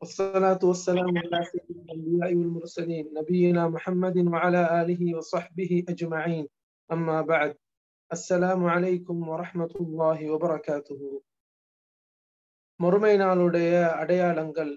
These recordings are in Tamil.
والصلاة والسلام على سيد الأنبياء والمرسلين نبينا محمد وعلى آله وصحبه أجمعين أما بعد السلام عليكم ورحمة الله وبركاته மறுமை நாளுடைய அடையாளங்கள்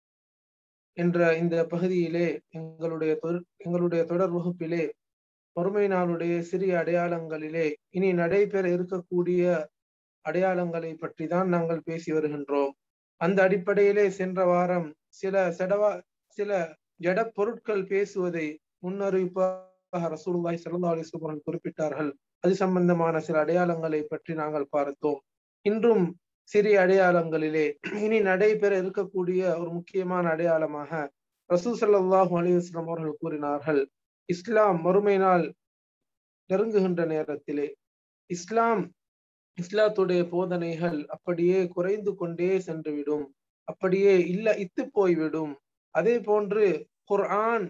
என்ற இந்த பகுதியிலே எங்களுடைய எங்களுடைய தொடர் வகுப்பிலே மறுமை நாளுடைய சிறிய அடையாளங்களிலே இனி நடைபெற இருக்கக்கூடிய அடையாளங்களை பற்றி தான் நாங்கள் பேசி வருகின்றோம் அந்த அடிப்படையிலே சென்ற வாரம் சில செடவா சில ஜட பொருட்கள் பேசுவதை முன்னறிவிப்பாக ரசூலுல்லாஹி ஸல்லல்லாஹு அலைஹி வஸல்லம் குறிப்பிட்டார்கள் அது சம்பந்தமான சில அடையாளங்களை பற்றி நாங்கள் பார்த்தோம் இன்றும் சிறிய அடையாளங்களிலே இனி நடைபெற இருக்கக்கூடிய ஒரு முக்கியமான அடையாளமாக ரசூல் ஸல்லல்லாஹு அலைஹி வஸல்லம் அவர்கள் கூறினார்கள் இஸ்லாம் மறுமை நாள் நெருங்குகின்ற நேரத்திலே இஸ்லாம் இஸ்லாத்துடைய போதனைகள் அப்படியே குறைந்து கொண்டே சென்றுவிடும் அப்படியே இல்ல இத்து போய்விடும் அதே போன்று குர்ஆன்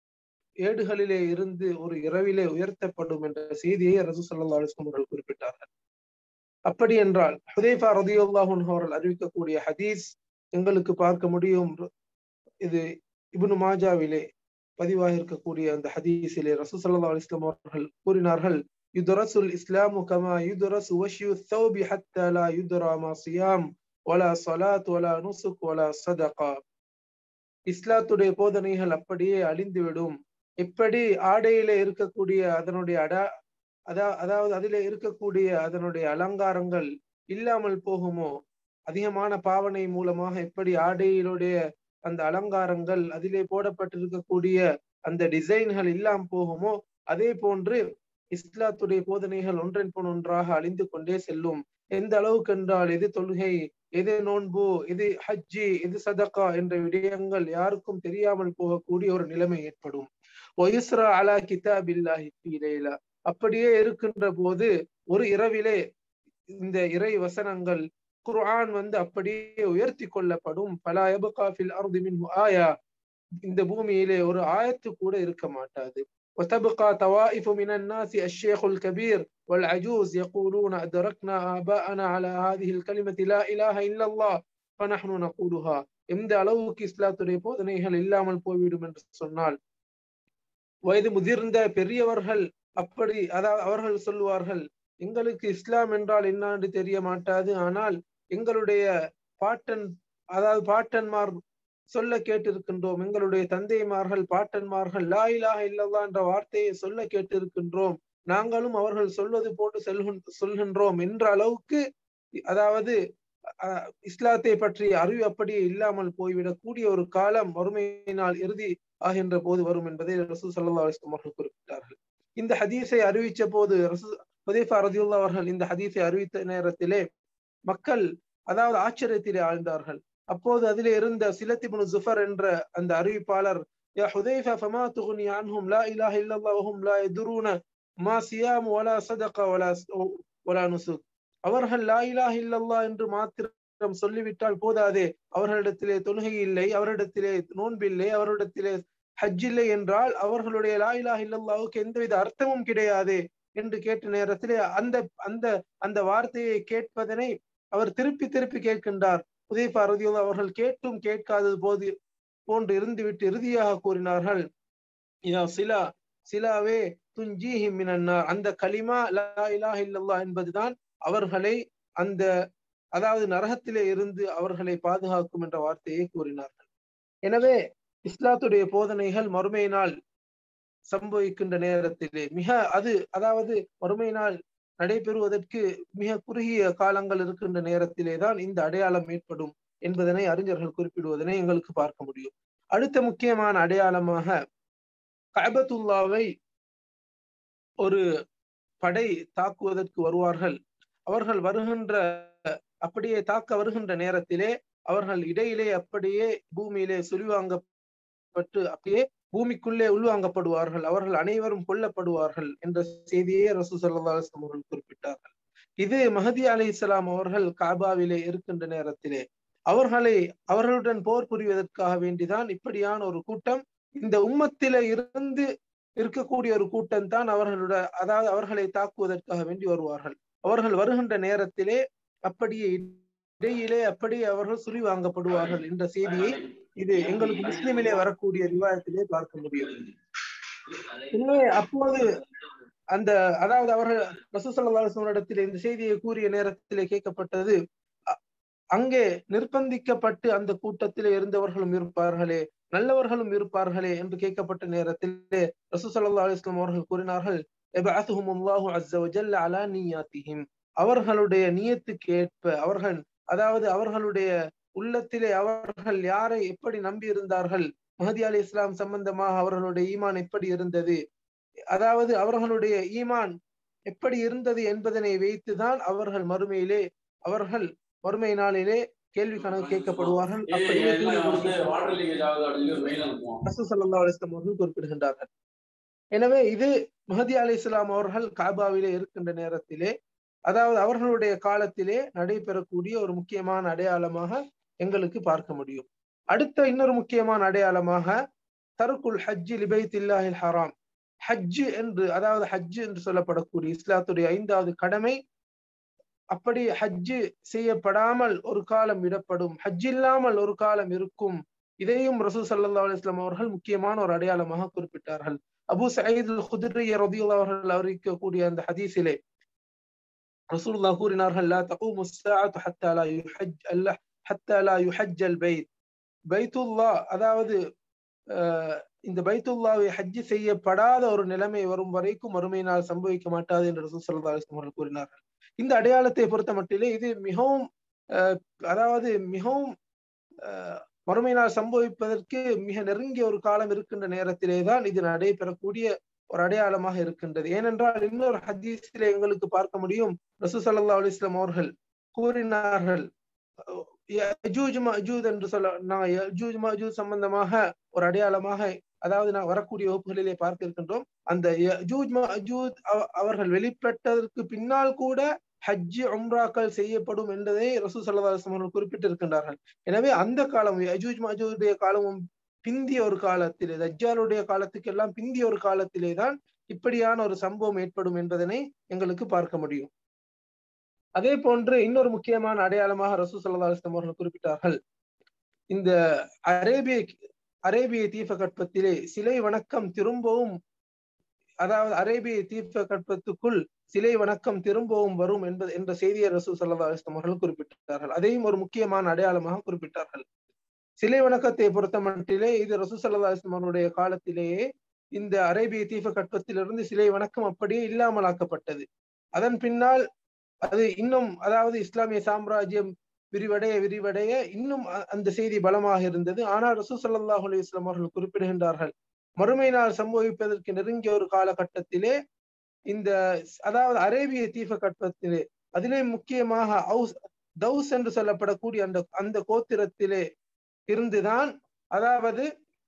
ஏடுகளிலே இருந்து ஒரு இரவிலே உயர்த்தப்படும் என்ற செய்தியை ரசூ சல்லா அலுவலம் அவர்கள் குறிப்பிட்டார்கள் அப்படி என்றால் ஹுதேஃபா ரதியுல்லாஹுன் அவர்கள் அறிவிக்கக்கூடிய ஹதீஸ் எங்களுக்கு பார்க்க முடியும் இது இப்னு மாஜாவிலே பதிவாக இருக்கக்கூடிய அந்த ஹதீஸிலே ரசூ சல்லா அலிஸ்லாம் அவர்கள் கூறினார்கள் يدرس الإسلام كما يدرس وشي الثوب حتى لا يدرى ما صيام ولا صلاة ولا نسك ولا صدقة இஸ்லாத்துடைய போதனைகள் அப்படியே அழிந்துவிடும் எப்படி ஆடையில இருக்கக்கூடிய அதனுடைய அடா அதா அதாவது அதிலே இருக்கக்கூடிய அதனுடைய அலங்காரங்கள் இல்லாமல் போகுமோ அதிகமான பாவனை மூலமாக எப்படி ஆடையிலுடைய அந்த அலங்காரங்கள் அதிலே போடப்பட்டிருக்கக்கூடிய அந்த டிசைன்கள் இல்லாம போகுமோ அதே போன்று இஸ்லாத்துடைய போதனைகள் ஒன்றன் போன் ஒன்றாக அழிந்து கொண்டே செல்லும் எந்த அளவுக்கு என்றால் எது தொழுகை எது நோன்பு எது ஹஜ்ஜி எது சதக்கா என்ற விடயங்கள் யாருக்கும் தெரியாமல் போகக்கூடிய ஒரு நிலைமை ஏற்படும் ஒயுஸ்ரா அலா கிதாபில்லாஹி இலையில அப்படியே இருக்கின்ற போது ஒரு இரவிலே இந்த இறை வசனங்கள் குர்ஆன் வந்து அப்படியே உயர்த்தி கொள்ளப்படும் பலா எபுகாஃபில் அருதி மின் ஆயா இந்த பூமியிலே ஒரு ஆயத்து கூட இருக்க மாட்டாது وتبقى طوائف من الناس الشيخ الكبير والعجوز يقولون أدركنا آباءنا على هذه الكلمة لا إله إلا الله فنحن نقولها எந்த அளவுக்கு இஸ்லாத்துடைய போதனைகள் இல்லாமல் போய்விடும் என்று சொன்னால் வயது முதிர்ந்த பெரியவர்கள் அப்படி அதாவது அவர்கள் சொல்லுவார்கள் எங்களுக்கு இஸ்லாம் என்றால் என்னன்னு தெரிய மாட்டாது ஆனால் எங்களுடைய பாட்டன் அதாவது பாட்டன்மார் சொல்ல கேட்டிருக்கின்றோம் எங்களுடைய தந்தைமார்கள் பாட்டன்மார்கள் லா இலாக இல்லல்லா என்ற வார்த்தையை சொல்ல கேட்டிருக்கின்றோம் நாங்களும் அவர்கள் சொல்வது போட்டு செல்கின்ற சொல்கின்றோம் என்ற அளவுக்கு அதாவது இஸ்லாத்தை பற்றி அறிவு அப்படியே இல்லாமல் போய்விடக் கூடிய ஒரு காலம் வறுமையினால் இறுதி ஆகின்ற போது வரும் என்பதை ரசூ சல்லா அலிஸ்லாம் அவர்கள் குறிப்பிட்டார்கள் இந்த ஹதீஸை அறிவித்த போது ரசூ ஹுதேஃபா ரதியுல்லா அவர்கள் இந்த ஹதீஸை அறிவித்த நேரத்திலே மக்கள் அதாவது ஆச்சரியத்திலே ஆழ்ந்தார்கள் அப்போது அதிலே இருந்த சிலத்திபுனு ஜுஃபர் என்ற அந்த அறிவிப்பாளர் யா ஹுதைஃபா ஃபமா துகுனி அன்ஹும் லா இலாஹ இல்லல்லாஹ் வஹும் லா யதுரூன மா சியாம் வலா சதகா வலா வலா நுசுக் அவர்கள் லா இலாஹ இல்லல்லாஹ் என்று மாத்திரம் சொல்லிவிட்டால் போதாதே அவர்களிடத்திலே தொழுகை இல்லை அவரிடத்திலே நோன்பில்லை அவரிடத்திலே ஹஜ் இல்லை என்றால் அவர்களுடைய லா இலாஹ இல்லல்லாஹுக்கு எந்தவித அர்த்தமும் கிடையாது என்று கேட்ட நேரத்திலே அந்த அந்த அந்த வார்த்தையை கேட்பதனை அவர் திருப்பி திருப்பி கேட்கின்றார் உதயபா ரதியுல்லா அவர்கள் கேட்டும் கேட்காதது போது போன்று இருந்துவிட்டு இறுதியாக கூறினார்கள் இதா சிலா சிலாவே துஞ்சிஹி மினன்னார் அந்த கலிமா லா இலாஹ இல்லல்லா என்பதுதான் அவர்களை அந்த அதாவது நரகத்திலே இருந்து அவர்களை பாதுகாக்கும் என்ற வார்த்தையை கூறினார்கள் எனவே இஸ்லாத்துடைய போதனைகள் மறுமையினால் சம்பவிக்கின்ற நேரத்திலே மிக அது அதாவது மறுமையினால் நடைபெறுவதற்கு மிக குறுகிய காலங்கள் இருக்கின்ற நேரத்திலே தான் இந்த அடையாளம் ஏற்படும் என்பதனை அறிஞர்கள் குறிப்பிடுவதனை எங்களுக்கு பார்க்க முடியும் அடுத்த முக்கியமான அடையாளமாக கபத்துல்லாவை ஒரு படை தாக்குவதற்கு வருவார்கள் அவர்கள் வருகின்ற அப்படியே தாக்க வருகின்ற நேரத்திலே அவர்கள் இடையிலே அப்படியே பூமியிலே சுழிவாங்கப்பட்டு அப்படியே பூமிக்குள்ளே உள்வாங்கப்படுவார்கள் அவர்கள் அனைவரும் கொல்லப்படுவார்கள் என்ற செய்தியை ரசூ சல்லா அலுவலம் அவர்கள் குறிப்பிட்டார்கள் இது மஹதி அலி இஸ்லாம் அவர்கள் காபாவிலே இருக்கின்ற நேரத்திலே அவர்களை அவர்களுடன் போர் புரிவதற்காக வேண்டிதான் இப்படியான ஒரு கூட்டம் இந்த உம்மத்தில இருந்து இருக்கக்கூடிய ஒரு கூட்டம் தான் அவர்களுடைய அதாவது அவர்களை தாக்குவதற்காக வேண்டி வருவார்கள் அவர்கள் வருகின்ற நேரத்திலே அப்படியே இடையிலே அப்படியே அவர்கள் சுழி வாங்கப்படுவார்கள் என்ற செய்தியை இது எங்களுக்கு முஸ்லிமிலே வரக்கூடிய ரிவாயத்திலே பார்க்க முடியும் எனவே அப்போது அந்த அதாவது அவர்கள் ரசூசல்லாஸ்வரிடத்தில் இந்த செய்தியை கூறிய நேரத்திலே கேட்கப்பட்டது அங்கே நிர்பந்திக்கப்பட்டு அந்த கூட்டத்திலே இருந்தவர்களும் இருப்பார்களே நல்லவர்களும் இருப்பார்களே என்று கேட்கப்பட்ட நேரத்திலே ரசூசல்லா அலிஸ்லாம் அவர்கள் கூறினார்கள் அவர்களுடைய நியத்துக்கு ஏற்ப அவர்கள் அதாவது அவர்களுடைய உள்ளத்திலே அவர்கள் யாரை எப்படி நம்பி இருந்தார்கள் மஹதி அலி இஸ்லாம் சம்பந்தமாக அவர்களுடைய ஈமான் எப்படி இருந்தது அதாவது அவர்களுடைய ஈமான் எப்படி இருந்தது என்பதனை வைத்துதான் அவர்கள் மறுமையிலே அவர்கள் மறுமை நாளிலே கேள்வி கணக்கு கேட்கப்படுவார்கள் அவர்கள் குறிப்பிடுகின்றார்கள் எனவே இது மஹதி அலி இஸ்லாம் அவர்கள் காபாவிலே இருக்கின்ற நேரத்திலே அதாவது அவர்களுடைய காலத்திலே நடைபெறக்கூடிய ஒரு முக்கியமான அடையாளமாக எங்களுக்கு பார்க்க முடியும் அடுத்த இன்னொரு முக்கியமான அடையாளமாக தருக்குல் ஹஜ்ஜி லிபைத்தில்லாஹில் ஹராம் ஹஜ்ஜு என்று அதாவது ஹஜ்ஜு என்று சொல்லப்படக்கூடிய இஸ்லாத்துடைய ஐந்தாவது கடமை அப்படி ஹஜ்ஜு செய்யப்படாமல் ஒரு காலம் விடப்படும் ஹஜ் இல்லாமல் ஒரு காலம் இருக்கும் இதையும் ரசூ சல்லா அலிஸ்லாம் அவர்கள் முக்கியமான ஒரு அடையாளமாக குறிப்பிட்டார்கள் அபு சயீத் குதிரை ரதியுல்லா அவர்கள் அறிவிக்கக்கூடிய அந்த ஹதீஸிலே ரசூலுல்லா கூறினார்கள் லா தகூமு الساعة حتى لا يحج حتى لا يحج البيت பைத்துல்லா அதாவது இந்த பைத்துல்லாவை ஹஜ்ஜி செய்யப்படாத ஒரு நிலைமை வரும் வரைக்கும் மறுமையினால் சம்பவிக்க மாட்டாது என்று ரசூல் சல்லா அலிஸ்லாம் அவர்கள் கூறினார்கள் இந்த அடையாளத்தை பொறுத்த மட்டிலே இது மிகவும் அதாவது மிகவும் மறுமையினால் சம்பவிப்பதற்கு மிக நெருங்கிய ஒரு காலம் இருக்கின்ற நேரத்திலே தான் இது நடைபெறக்கூடிய ஒரு அடையாளமாக இருக்கின்றது ஏனென்றால் இன்னொரு ஹதீஸிலே எங்களுக்கு பார்க்க முடியும் ரசூ சல்லா அலிஸ்லாம் அவர்கள் கூறினார்கள் என்று சொல்ல நான் சம்பந்தமாக ஒரு அடையாளமாக அதாவது நான் வரக்கூடிய வகுப்புகளிலே பார்க்க இருக்கின்றோம் அந்த அவர்கள் வெளிப்பட்டதற்கு பின்னால் கூட ஹஜ்ஜி உம்ராக்கள் செய்யப்படும் என்பதை ரசூ சல்லாஸ்லம் அவர்கள் குறிப்பிட்டிருக்கின்றார்கள் எனவே அந்த காலம் அஜூஜ் மஜூடைய காலமும் பிந்திய ஒரு காலத்திலே தஜ்ஜாலுடைய காலத்துக்கெல்லாம் பிந்திய ஒரு காலத்திலே தான் இப்படியான ஒரு சம்பவம் ஏற்படும் என்பதனை எங்களுக்கு பார்க்க முடியும் அதே போன்று இன்னொரு முக்கியமான அடையாளமாக ரசூ சல்லா அலிஸ்லாம் அவர்கள் குறிப்பிட்டார்கள் இந்த அரேபிய அரேபிய தீப கட்பத்திலே சிலை வணக்கம் திரும்பவும் அதாவது அரேபிய தீப கட்பத்துக்குள் சிலை வணக்கம் திரும்பவும் வரும் என்பது என்ற செய்தியை ரசூ சல்லா அலிஸ்லாம் அவர்கள் குறிப்பிட்டார்கள் அதையும் ஒரு முக்கியமான அடையாளமாக குறிப்பிட்டார்கள் சிலை வணக்கத்தை பொறுத்த மட்டிலே இது ரசூ சல்லா அலிஸ்லாம் அவருடைய காலத்திலேயே இந்த அரேபிய தீப கட்பத்திலிருந்து சிலை வணக்கம் அப்படியே இல்லாமலாக்கப்பட்டது அதன் பின்னால் அது இன்னும் அதாவது இஸ்லாமிய சாம்ராஜ்யம் விரிவடைய விரிவடைய இன்னும் அந்த செய்தி பலமாக இருந்தது ஆனால் ரசூ சல்லாஹூ அலி இஸ்லாம் அவர்கள் குறிப்பிடுகின்றார்கள் மறுமை நாள் சம்பவிப்பதற்கு நெருங்கிய ஒரு காலகட்டத்திலே இந்த அதாவது அரேபிய தீப கட்டத்திலே அதிலே முக்கியமாக அவுஸ் தௌஸ் என்று சொல்லப்படக்கூடிய அந்த அந்த கோத்திரத்திலே இருந்துதான் அதாவது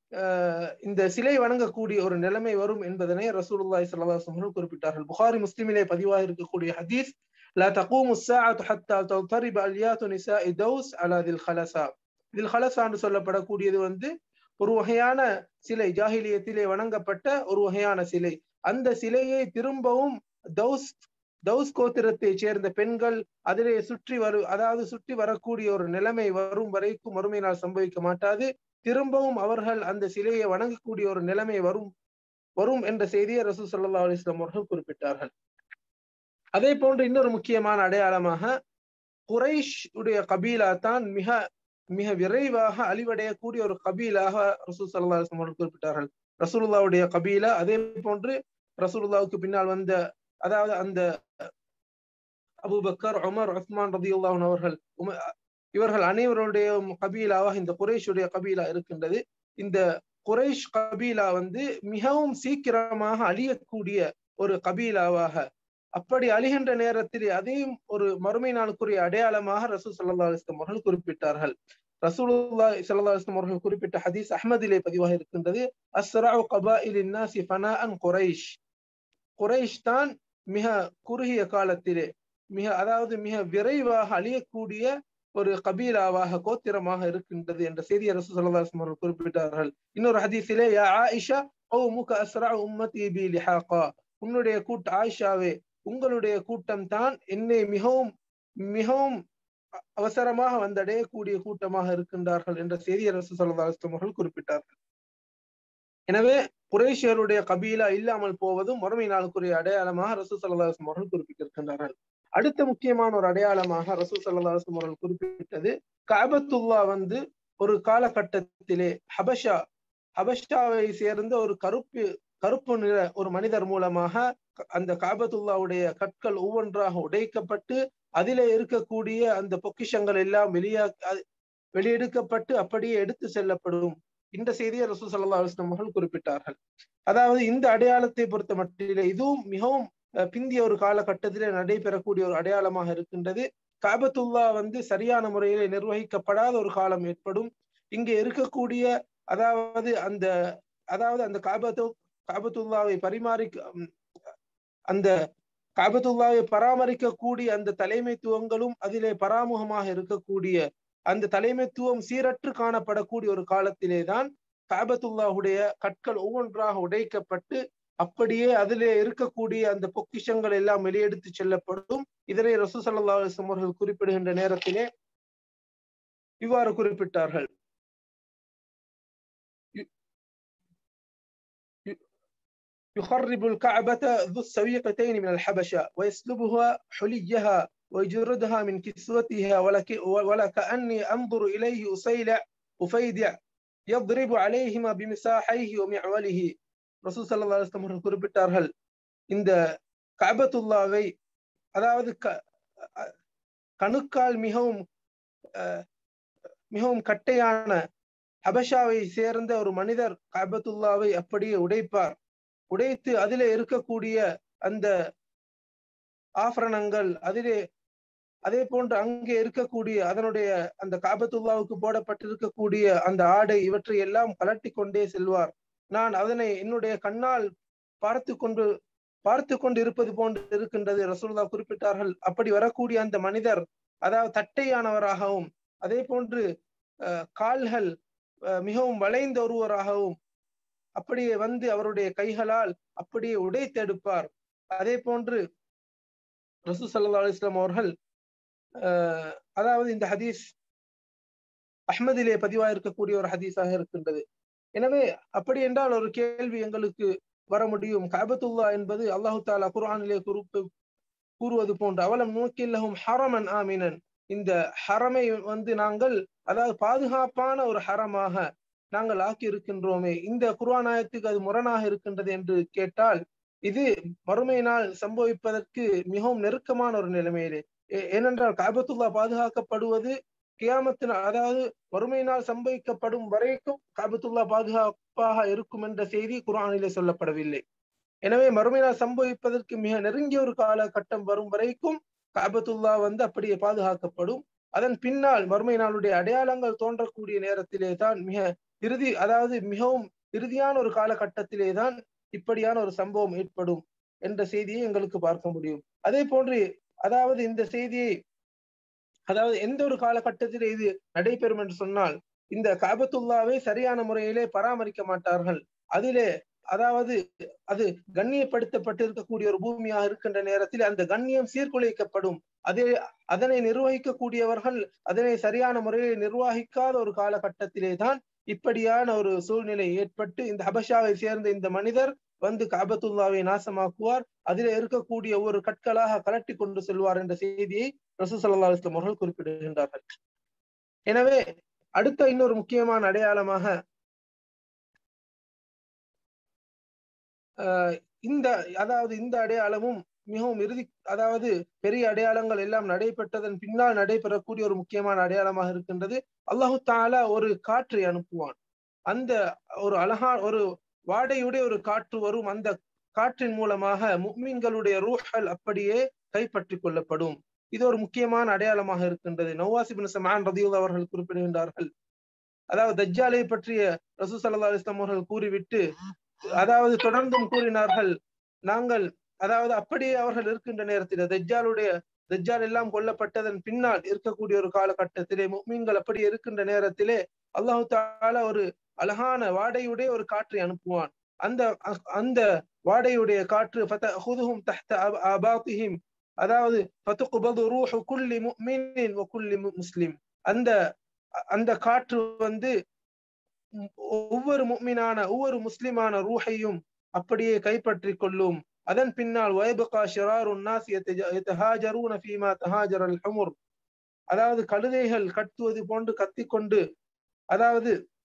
இந்த சிலை வணங்கக்கூடிய ஒரு நிலைமை வரும் என்பதனை ரசூலுல்லாஹி ஸல்லல்லாஹு அலைஹி வஸல்லம் குறிப்பிட்டார்கள் புகாரி முஸ்லிமிலே பதிவாக இருக்கக்கூடிய ஹதீஸ் لا تقوم الساعة حتى تضطرب أليات نساء دوس على ذي الخلسة ذي الخلسة என்று சொல்லப்படக்கூடியது வந்து ஒரு வகையான சிலை ஜாகிலியத்திலே வணங்கப்பட்ட ஒரு வகையான சிலை அந்த சிலையை திரும்பவும் தௌஸ் தௌஸ் கோத்திரத்தை சேர்ந்த பெண்கள் அதிலே சுற்றி வரு அதாவது சுற்றி வரக்கூடிய ஒரு நிலைமை வரும் வரைக்கும் மறுமையினால் சம்பவிக்க மாட்டாது திரும்பவும் அவர்கள் அந்த சிலையை வணங்கக்கூடிய ஒரு நிலைமை வரும் வரும் என்ற செய்தியை ரசூ சல்லா அலிஸ்லாம் அவர்கள் குறிப்பிட்டார்கள் அதே போன்று இன்னொரு முக்கியமான அடையாளமாக குரைஷ் உடைய கபீலா தான் மிக மிக விரைவாக அழிவடையக்கூடிய ஒரு கபீலாக ரசூல் சல்லா அலிஸ்லாம் அவர்கள் குறிப்பிட்டார்கள் ரசூலுல்லாவுடைய கபீலா அதே போன்று ரசூலுல்லாவுக்கு பின்னால் வந்த அதாவது அந்த அபுபக்கர் உமர் உஸ்மான் ரதியுல்லாஹன் அவர்கள் இவர்கள் அனைவருடைய கபீலாவாக இந்த குரேஷுடைய கபீலா இருக்கின்றது இந்த குரைஷ் கபீலா வந்து மிகவும் சீக்கிரமாக அழியக்கூடிய ஒரு கபீலாவாக அப்படி அழிகின்ற நேரத்தில் அதையும் ஒரு மறுமை நாளுக்குரிய அடையாளமாக ரசூல் சல்லா அலிஸ்லாம் அவர்கள் குறிப்பிட்டார்கள் ரசூலுல்லா சல்லா அலிஸ்லாம் அவர்கள் குறிப்பிட்ட ஹதீஸ் அஹ்மதிலே பதிவாக இருக்கின்றது அஸ்ரா கபாஇலின் நாசி ஃபனாஅன் குரைஷ் குரைஷ் தான் மிக குறுகிய காலத்திலே மிக அதாவது மிக விரைவாக அழியக்கூடிய ஒரு கபீலாவாக கோத்திரமாக இருக்கின்றது என்ற செய்தியை ரசூல் சல்லா அலிஸ்லாம் அவர்கள் குறிப்பிட்டார்கள் இன்னொரு ஹதீஸிலே யா ஆயிஷா ஓ முக அஸ்ரா உம்மதி பி லிஹாகா உன்னுடைய கூட்ட ஆயிஷாவே உங்களுடைய கூட்டம் தான் என்னை மிகவும் மிகவும் அவசரமாக வந்தடையக்கூடிய கூட்டமாக இருக்கின்றார்கள் என்ற செய்தியை ரசூ சல்லாஸ்லம் அவர்கள் குறிப்பிட்டார்கள் எனவே குரேஷியருடைய கபீலா இல்லாமல் போவதும் மறுமை நாளுக்குரிய அடையாளமாக ரசூ சல்லாஸ்லம் அவர்கள் குறிப்பிட்டிருக்கின்றார்கள் அடுத்த முக்கியமான ஒரு அடையாளமாக ரசூ சல்லாஸ்லம் அவர்கள் குறிப்பிட்டது காபத்துல்லா வந்து ஒரு காலகட்டத்திலே ஹபஷா ஹபஷாவை சேர்ந்த ஒரு கருப்பு கருப்பு நிற ஒரு மனிதர் மூலமாக அந்த காபத்துல்லாவுடைய கற்கள் ஒவ்வொன்றாக உடைக்கப்பட்டு அதிலே இருக்கக்கூடிய அந்த பொக்கிஷங்கள் எல்லாம் வெளியா வெளியெடுக்கப்பட்டு அப்படியே எடுத்து செல்லப்படும் இந்த செய்தியை ரசூ சல்லா அலுவலம் அவர்கள் குறிப்பிட்டார்கள் அதாவது இந்த அடையாளத்தை பொறுத்த மட்டிலே இதுவும் மிகவும் பிந்திய ஒரு காலகட்டத்திலே நடைபெறக்கூடிய ஒரு அடையாளமாக இருக்கின்றது காபத்துல்லா வந்து சரியான முறையிலே நிர்வகிக்கப்படாத ஒரு காலம் ஏற்படும் இங்கே இருக்கக்கூடிய அதாவது அந்த அதாவது அந்த காபத்து காபத்துல்லாவை பரிமாறி அந்த காபத்துல்லாவை பராமரிக்கக்கூடிய அந்த தலைமைத்துவங்களும் அதிலே பராமுகமாக இருக்கக்கூடிய அந்த தலைமைத்துவம் சீரற்று காணப்படக்கூடிய ஒரு காலத்திலே தான் காபத்துல்லாவுடைய கற்கள் ஒவ்வொன்றாக உடைக்கப்பட்டு அப்படியே அதிலே இருக்கக்கூடிய அந்த பொக்கிஷங்கள் எல்லாம் வெளியெடுத்து செல்லப்படும் இதனை ரசூ சல்லா அலிஸ்லாம் அவர்கள் குறிப்பிடுகின்ற நேரத்திலே இவ்வாறு குறிப்பிட்டார்கள் يخرب الكعبة ذو السويقتين من الحبشة ويسلبها حليها ويجردها من كسوتها ولك ولكأني أنظر إليه أسيلع أفيدع يضرب عليهما بمساحيه ومعوله ரசூல் சல்லா அலுவலம் அவர்கள் குறிப்பிட்டார்கள் இந்த கபத்துல்லாவை அதாவது கணுக்கால் மிகவும் மிகவும் கட்டையான ஹபஷாவை சேர்ந்த ஒரு மனிதர் கபத்துல்லாவை அப்படியே உடைப்பார் உடைத்து அதிலே இருக்கக்கூடிய அந்த ஆபரணங்கள் அதிலே அதே போன்று அங்கே இருக்கக்கூடிய அதனுடைய அந்த காபத்துல்லாவுக்கு போடப்பட்டிருக்கக்கூடிய அந்த ஆடை இவற்றை எல்லாம் கலட்டி கொண்டே செல்வார் நான் அதனை என்னுடைய கண்ணால் பார்த்து கொண்டு பார்த்து கொண்டு இருப்பது போன்று இருக்கின்றது ரசூல்லா குறிப்பிட்டார்கள் அப்படி வரக்கூடிய அந்த மனிதர் அதாவது தட்டையானவராகவும் அதே போன்று கால்கள் மிகவும் வளைந்த ஒருவராகவும் அப்படியே வந்து அவருடைய கைகளால் அப்படியே உடைத்தெடுப்பார் அதே போன்று ரசூ சல்லா அலிஸ்லாம் அவர்கள் அதாவது இந்த ஹதீஸ் அஹ்மதிலே பதிவாக இருக்கக்கூடிய ஒரு ஹதீஸாக இருக்கின்றது எனவே அப்படி என்றால் ஒரு கேள்வி எங்களுக்கு வர முடியும் காபத்துல்லா என்பது அல்லாஹு தாலா குர்ஆனிலே குறிப்பு கூறுவது போன்று அவலம் நோக்கில்லகும் ஹரமன் ஆமினன் இந்த ஹரமை வந்து நாங்கள் அதாவது பாதுகாப்பான ஒரு ஹரமாக நாங்கள் ஆக்கி இருக்கின்றோமே இந்த குர்ஆனாயத்துக்கு அது முரணாக இருக்கின்றது என்று கேட்டால் இது மறுமையினால் சம்பவிப்பதற்கு மிகவும் நெருக்கமான ஒரு நிலைமையிலே ஏனென்றால் காபத்துல்லா பாதுகாக்கப்படுவது கியாமத்தின் அதாவது வறுமையினால் சம்பவிக்கப்படும் வரைக்கும் காபத்துல்லா பாதுகாப்பாக இருக்கும் என்ற செய்தி குரானிலே சொல்லப்படவில்லை எனவே மறுமையினால் சம்பவிப்பதற்கு மிக நெருங்கிய ஒரு காலகட்டம் வரும் வரைக்கும் காபத்துல்லா வந்து அப்படியே பாதுகாக்கப்படும் அதன் பின்னால் மறுமை நாளுடைய அடையாளங்கள் தோன்றக்கூடிய நேரத்திலே தான் மிக இறுதி அதாவது மிகவும் இறுதியான ஒரு காலகட்டத்திலே தான் இப்படியான ஒரு சம்பவம் ஏற்படும் என்ற செய்தியை எங்களுக்கு பார்க்க முடியும் அதே போன்று அதாவது இந்த செய்தியை அதாவது எந்த ஒரு காலகட்டத்தில் இது நடைபெறும் என்று சொன்னால் இந்த காபத்துல்லாவை சரியான முறையிலே பராமரிக்க மாட்டார்கள் அதிலே அதாவது அது கண்ணியப்படுத்தப்பட்டிருக்கக்கூடிய ஒரு பூமியாக இருக்கின்ற நேரத்தில் அந்த கண்ணியம் சீர்குலைக்கப்படும் அதே அதனை நிர்வகிக்கக்கூடியவர்கள் அதனை சரியான முறையில் நிர்வகிக்காத ஒரு காலகட்டத்திலே தான் இப்படியான ஒரு சூழ்நிலை ஏற்பட்டு இந்த ஹபஷாவை சேர்ந்த இந்த மனிதர் வந்து காபத்துல்லாவை நாசமாக்குவார் அதில் இருக்கக்கூடிய ஒரு கற்களாக கலட்டி கொண்டு செல்வார் என்ற செய்தியை ரசூ சல்லா அலுவலம் அவர்கள் குறிப்பிடுகின்றார்கள் எனவே அடுத்த இன்னொரு முக்கியமான அடையாளமாக இந்த அதாவது இந்த அடையாளமும் மிகவும் இறுதி அதாவது பெரிய அடையாளங்கள் எல்லாம் நடைபெற்றதன் பின்னால் நடைபெறக்கூடிய ஒரு முக்கியமான அடையாளமாக இருக்கின்றது அல்லாஹு தாலா ஒரு காற்றை அனுப்புவான் அந்த ஒரு அழகா ஒரு வாடையுடைய ஒரு காற்று வரும் அந்த காற்றின் மூலமாக முக்மீன்களுடைய ரூஹல் அப்படியே கைப்பற்றி கொள்ளப்படும் இது ஒரு முக்கியமான அடையாளமாக இருக்கின்றது நவாசிபின் சமான் ரதியுல் அவர்கள் குறிப்பிடுகின்றார்கள் அதாவது தஜ்ஜாலை பற்றிய ரசூ சல்லா அலிஸ்லாம் அவர்கள் கூறிவிட்டு அதாவது தொடர்ந்தும் கூறினார்கள் நாங்கள் அதாவது அப்படியே அவர்கள் இருக்கின்ற நேரத்தில் தஜ்ஜாலுடைய தஜ்ஜால் எல்லாம் கொல்லப்பட்டதன் பின்னால் இருக்கக்கூடிய ஒரு காலகட்டத்திலே முக்மீன்கள் அப்படி இருக்கின்ற நேரத்திலே அல்லாஹு தாலா ஒரு அழகான வாடையுடைய ஒரு காற்றை அனுப்புவான் அந்த அந்த வாடையுடைய காற்று அதாவது ஃபதுக்பது ரூஹு குல்லி முஃமினின் வ குல்லி முஸ்லிம் அந்த அந்த காற்று வந்து ஒவ்வொரு முக்மினான ஒவ்வொரு முஸ்லிமான ரூஹையும் அப்படியே கைப்பற்றி கொள்ளும் அதன் பின்னால் வயபகா ஷிராரு நாஸ் யதஹாஜரூன ஃபீமா தஹாஜர அல் ஹுமுர் அதாவது கழுதைகள் கத்துவது போன்று கத்திக்கொண்டு அதாவது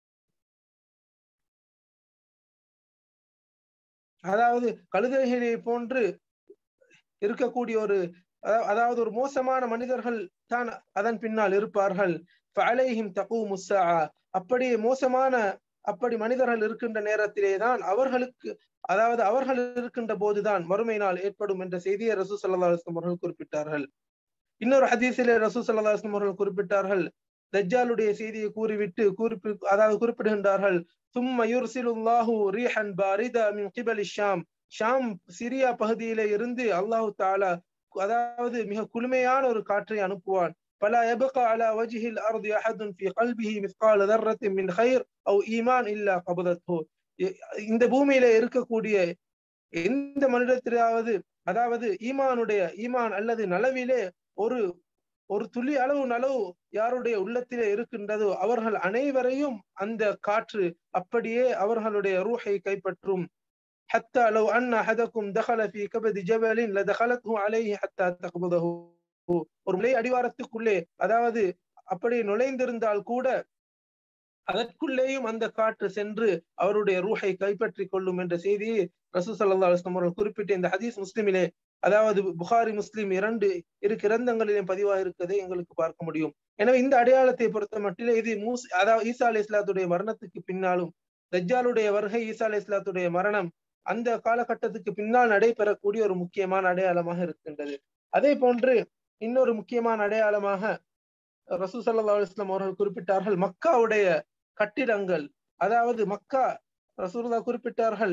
அதாவது கழுதைகளை போன்று இருக்கக்கூடிய ஒரு அதாவது ஒரு மோசமான மனிதர்கள் தான் அதன் பின்னால் இருப்பார்கள் ஃபஅலைஹிம் தகூமு ஸாஅ அப்படியே மோசமான அப்படி மனிதர்கள் இருக்கின்ற நேரத்திலே தான் அவர்களுக்கு அதாவது அவர்கள் இருக்கின்ற போதுதான் மறுமை நாள் ஏற்படும் என்ற செய்தியை ரசூ சல்லா அலுவலம் அவர்கள் குறிப்பிட்டார்கள் இன்னொரு ஹதீஸிலே ரசூ சல்லா அலுவலம் அவர்கள் குறிப்பிட்டார்கள் தஜ்ஜாலுடைய செய்தியை கூறிவிட்டு குறிப்பி அதாவது குறிப்பிடுகின்றார்கள் ثم يرسل الله ريحا باردة من قبل الشام ஷாம் சிரியா பகுதியிலே இருந்து அல்லாஹு தாலா அதாவது மிக குளுமையான ஒரு காற்றை அனுப்புவான் فلا يبقى على وجه الأرض أحد في قلبه مثقال ذرة من خير أو إيمان إلا قبضته இந்த பூமியில இருக்கக்கூடிய எந்த மனிதத்திலாவது அதாவது ஈமானுடைய ஈமான் அல்லது நலவிலே ஒரு ஒரு துளி அளவு நலவு யாருடைய உள்ளத்திலே இருக்கின்றதோ அவர்கள் அனைவரையும் அந்த காற்று அப்படியே அவர்களுடைய ரூஹை கைப்பற்றும் حتى لو أن أحدكم دخل في كبد جبل لدخلته عليه حتى تقبضه ஒரு மலை அடிவாரத்துக்குள்ளே அதாவது அப்படி நுழைந்திருந்தால் கூட அதற்குள்ளேயும் அந்த காற்று சென்று அவருடைய ரூஹை கைப்பற்றி கொள்ளும் என்ற செய்தியை ரசூ சல்லா அலுவலம் அவர்கள் குறிப்பிட்ட இந்த ஹதீஸ் முஸ்லிமிலே அதாவது புகாரி முஸ்லிம் இரண்டு இரு கிரந்தங்களிலும் பதிவாக இருக்கதை எங்களுக்கு பார்க்க முடியும் எனவே இந்த அடையாளத்தை பொறுத்த மட்டிலே இது மூஸ் அதாவது ஈசா அலி இஸ்லாத்துடைய மரணத்துக்கு பின்னாலும் தஜ்ஜாலுடைய வருகை ஈசா அலி இஸ்லாத்துடைய மரணம் அந்த காலகட்டத்துக்கு பின்னால் நடைபெறக்கூடிய ஒரு முக்கியமான அடையாளமாக இருக்கின்றது அதே போன்று இன்னொரு முக்கியமான அடையாளமாக ரசூ சல்லா அலுவலாம் அவர்கள் குறிப்பிட்டார்கள் மக்காவுடைய கட்டிடங்கள் அதாவது மக்கா ரசூல்லா குறிப்பிட்டார்கள்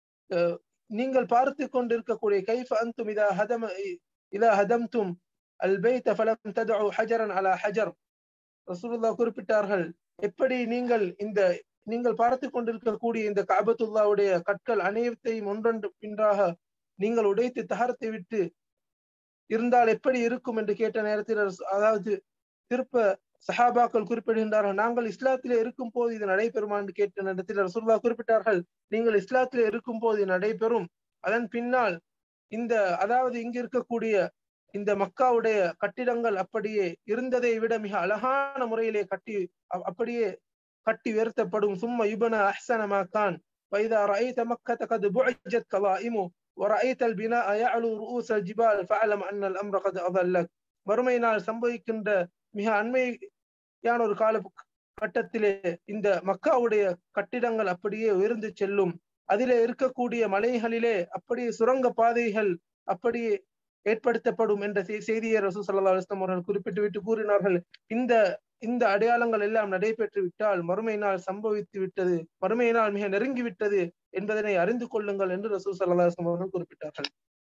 நீங்கள் பார்த்து கொண்டிருக்கக்கூடிய கைஃப் அந்தும் இதா ஹதம் இதா ஹதம்தும் அல் பைத்த ஃபலம் ததஉ ஹஜரன் அலா ஹஜர் ரசூலுல்லா குறிப்பிட்டார்கள் எப்படி நீங்கள் இந்த நீங்கள் பார்த்து கொண்டிருக்கக்கூடிய இந்த காபத்துல்லாவுடைய கற்கள் அனைத்தையும் ஒன்றொன்று பின்றாக நீங்கள் உடைத்து தகர்த்து விட்டு இருந்தால் எப்படி இருக்கும் என்று கேட்ட நேரத்தில் அதாவது திருப்ப சஹாபாக்கள் குறிப்பிடுகின்றார்கள் நாங்கள் இஸ்லாத்திலே இருக்கும் போது இது நடைபெறுமா என்று கேட்ட நேரத்தில் ரசூல்லா குறிப்பிட்டார்கள் நீங்கள் இஸ்லாத்திலே இருக்கும் போது இது நடைபெறும் அதன் பின்னால் இந்த அதாவது இங்கு இருக்கக்கூடிய இந்த மக்காவுடைய கட்டிடங்கள் அப்படியே இருந்ததை விட மிக அழகான முறையிலே கட்டி அப்படியே கட்டி உயர்த்தப்படும் சும்மா யுபன அஹ்சன மாக்கான் வைதா رأيت مكة قد بعجت كظائمه ورأيت البناء يعلو رؤوس الجبال فاعلم أن الأمر قد أضلك மறுமை நாள் சம்பவிக்கின்ற மிக அண்மையான ஒரு கால கட்டத்திலே இந்த மக்காவுடைய கட்டிடங்கள் அப்படியே உயர்ந்து செல்லும் அதிலே இருக்கக்கூடிய மலைகளிலே அப்படியே சுரங்க பாதைகள் அப்படியே ஏற்படுத்தப்படும் என்ற செய்தியை ரசூ சல்லா அலுவலம் அவர்கள் குறிப்பிட்டு விட்டு கூறினார்கள் இந்த இந்த அடையாளங்கள் எல்லாம் நடைபெற்று விட்டால் மறுமை நாள் சம்பவித்து விட்டது மறுமை நாள் மிக நெருங்கி விட்டது என்பதனை அறிந்து கொள்ளுங்கள் என்று ரசூ சல்லா அலுவலம் அவர்கள் குறிப்பிட்டார்கள்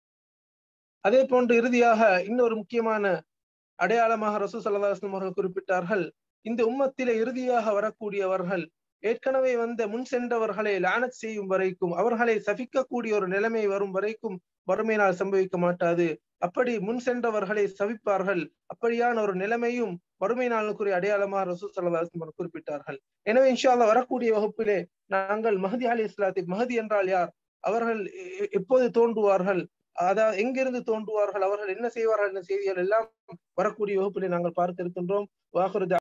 அதே போன்று இறுதியாக இன்னொரு முக்கியமான அடையாளமாக ரசூ சல்லா அலுவலம் அவர்கள் குறிப்பிட்டார்கள் இந்த உம்மத்திலே இறுதியாக வரக்கூடியவர்கள் ஏற்கனவே வந்த முன் சென்றவர்களை லானத் செய்யும் வரைக்கும் அவர்களை சபிக்கக்கூடிய ஒரு நிலைமை வரும் வரைக்கும் வறுமை நாள் சம்பவிக்க மாட்டாது அப்படி முன் சென்றவர்களை சவிப்பார்கள் அப்படியான ஒரு நிலைமையும் வறுமை நாளுக்குரிய அடையாளமாக ரசூ சல்லாஹ் குறிப்பிட்டார்கள் எனவே இன்ஷால்லா வரக்கூடிய வகுப்பிலே நாங்கள் மஹதி அலி இஸ்லாத்தி மஹதி என்றால் யார் அவர்கள் எப்போது தோன்றுவார்கள் அதாவது எங்கிருந்து தோன்றுவார்கள் அவர்கள் என்ன செய்வார்கள் என்ற செய்திகள் எல்லாம் வரக்கூடிய வகுப்பிலே நாங்கள் பார்க்க இருக்கின்றோம் வாகுரு